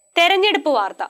തെരഞ്ഞെടുപ്പ് വാർത്ത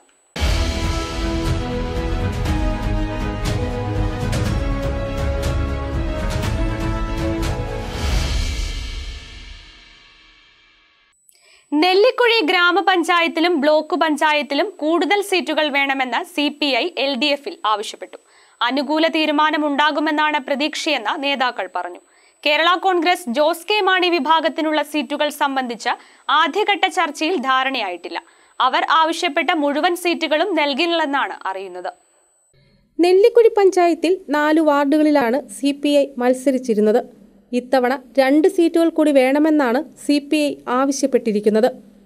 നെല്ലിക്കുഴി ഗ്രാമപഞ്ചായത്തിലും ബ്ലോക്ക് പഞ്ചായത്തിലും കൂടുതൽ സീറ്റുകൾ വേണമെന്ന് C P I L D എഫിൽ ആവശ്യപ്പെട്ടു അനുകൂല തീരുമാനമുണ്ടാകുമെന്നാണ് പ്രതീക്ഷയെന്ന് നേതാക്കൾ പറഞ്ഞു കേരള കോൺഗ്രസ് ജോസ് കെ മാണി വിഭാഗത്തിനുള്ള സീറ്റുകൾ സംബന്ധിച്ച് ആദ്യഘട്ട ചർച്ചയിൽ ധാരണയായിട്ടില്ല അവർ ആവശ്യപ്പെട്ട മുഴുവൻ സീറ്റുകളും നൽകില്ലെന്നാണ് അറിയുന്നത് നെല്ലിക്കുഴി പഞ്ചായത്തിൽ നാല് വാർഡുകളിലാണ് സി പി ഐ മത്സരിച്ചിരുന്നത് ഇത്തവണ രണ്ട് സീറ്റുകൾ കൂടി വേണമെന്നാണ് സി പി ഐ ആവശ്യപ്പെട്ടിരിക്കുന്നത്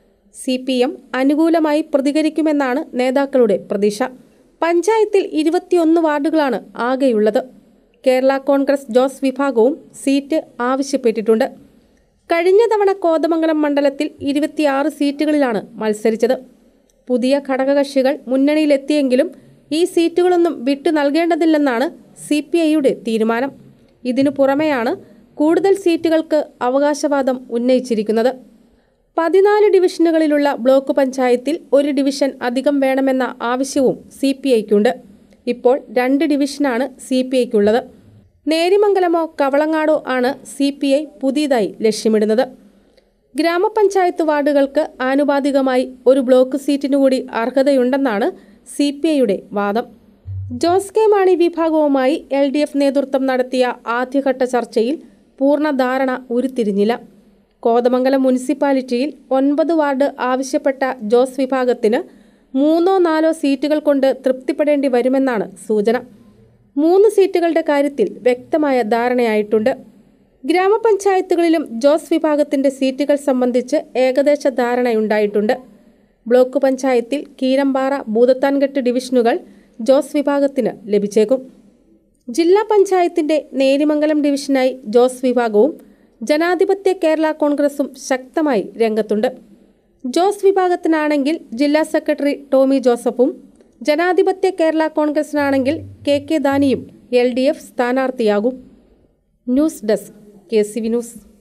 സി പി എം അനുകൂലമായി പ്രതികരിക്കുമെന്നാണ് നേതാക്കളുടെ പ്രതീക്ഷ പഞ്ചായത്തിൽ ഇരുപത്തിയൊന്ന് വാർഡുകളാണ് ആകെയുള്ളത് കേരള കോൺഗ്രസ് ജോസ് വിഭാഗവും സീറ്റ് ആവശ്യപ്പെട്ടിട്ടുണ്ട് കഴിഞ്ഞ തവണ കോതമംഗലം മണ്ഡലത്തിൽ ഇരുപത്തിയാറ് സീറ്റുകളിലാണ് മത്സരിച്ചത് പുതിയ ഘടകകക്ഷികൾ മുന്നണിയിലെത്തിയെങ്കിലും ഈ സീറ്റുകളൊന്നും വിട്ടു നൽകേണ്ടതില്ലെന്നാണ് സി പി ഐയുടെ തീരുമാനം ഇതിനു പുറമെയാണ് കൂടുതൽ സീറ്റുകൾക്ക് അവകാശവാദം ഉന്നയിച്ചിരിക്കുന്നത് പതിനാല് ഡിവിഷനുകളിലുള്ള ബ്ലോക്ക് പഞ്ചായത്തിൽ ഒരു ഡിവിഷൻ അധികം വേണമെന്ന ആവശ്യവും സി പി ഐക്കുണ്ട് ഇപ്പോൾ രണ്ട് ഡിവിഷനാണ് സി പി ഐക്കുള്ളത് നേരിമംഗലമോ കവളങ്ങാടോ ആണ് സി പി ഐ പുതിയതായി ലക്ഷ്യമിടുന്നത് ഗ്രാമപഞ്ചായത്ത് വാർഡുകൾക്ക് ആനുപാതികമായി ഒരു ബ്ലോക്ക് സീറ്റിനു കൂടി അർഹതയുണ്ടെന്നാണ് സി പി ഐയുടെ വാദം ജോസ് കെ മാണി വിഭാഗവുമായി എൽ ഡി എഫ് നേതൃത്വം നടത്തിയ ആദ്യഘട്ട ചർച്ചയിൽ പൂർണ്ണ ധാരണ ഉരുത്തിരിഞ്ഞില്ല കോതമംഗലം മുനിസിപ്പാലിറ്റിയിൽ ഒൻപത് വാർഡ് ആവശ്യപ്പെട്ട ജോസ് വിഭാഗത്തിന് മൂന്നോ നാലോ സീറ്റുകൾ കൊണ്ട് തൃപ്തിപ്പെടേണ്ടി വരുമെന്നാണ് സൂചന മൂന്ന് സീറ്റുകളുടെ കാര്യത്തിൽ വ്യക്തമായ ധാരണയായിട്ടുണ്ട് ഗ്രാമപഞ്ചായത്തുകളിലും ജോസ് വിഭാഗത്തിന്റെ സീറ്റുകൾ സംബന്ധിച്ച് ഏകദേശ ധാരണയുണ്ടായിട്ടുണ്ട് ബ്ലോക്ക് പഞ്ചായത്തിൽ കീരമ്പാറ ഭൂതത്താൻകെട്ട് ഡിവിഷനുകൾ ജോസ് വിഭാഗത്തിന് ലഭിച്ചേക്കും ജില്ലാ പഞ്ചായത്തിന്റെ നേരിമംഗലം ഡിവിഷനായി ജോസ് വിഭാഗവും ജനാധിപത്യ കേരള കോൺഗ്രസും ശക്തമായി രംഗത്തുണ്ട് ജോസ് വിഭാഗത്തിനാണെങ്കിൽ ജില്ലാ സെക്രട്ടറി ടോമി ജോസഫും ജനാധിപത്യ കേരള കോൺഗ്രസിനാണെങ്കിൽ കെ കെ ദാനിയും എൽ ഡി എഫ് സ്ഥാനാർത്ഥിയാകും news desk K C V news